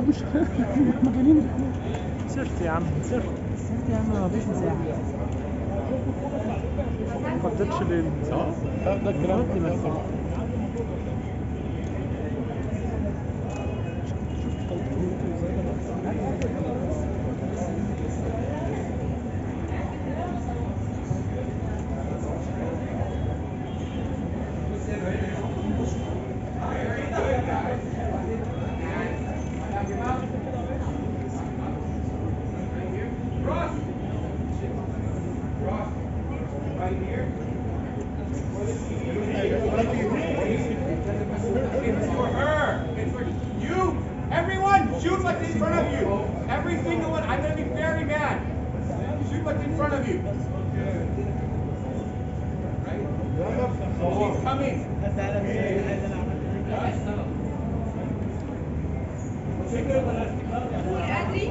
مش مجانين سرت يا عم سرت السيرت يا عم ما فيش مساحه ما فضلتش ليه اه ده ده الكلام رد بس It's for her. It's for you. Everyone, shoot what's in front of you. Every single one. I'm gonna be very mad. Shoot what's in front of you. She's coming. أدري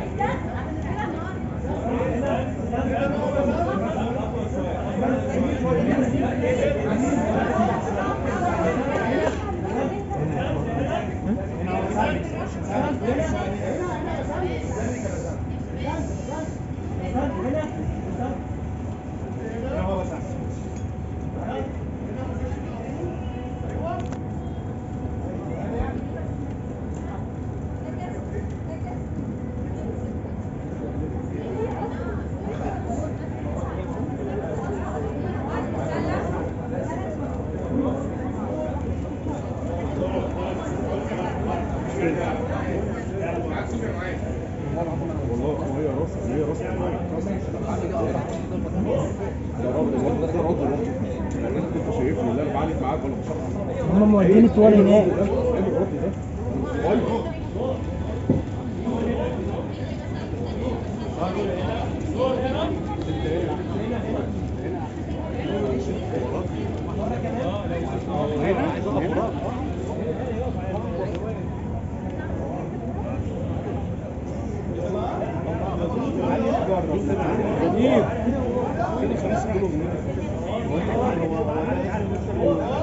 والله وهي راس وهي راس ده راجل ده ده راجل راجل يعني انت كنت شايفني لا انا بعالج معاك ولا بشرح هم مودين الطوال هناك ايه الراجل ده؟ صغير جميل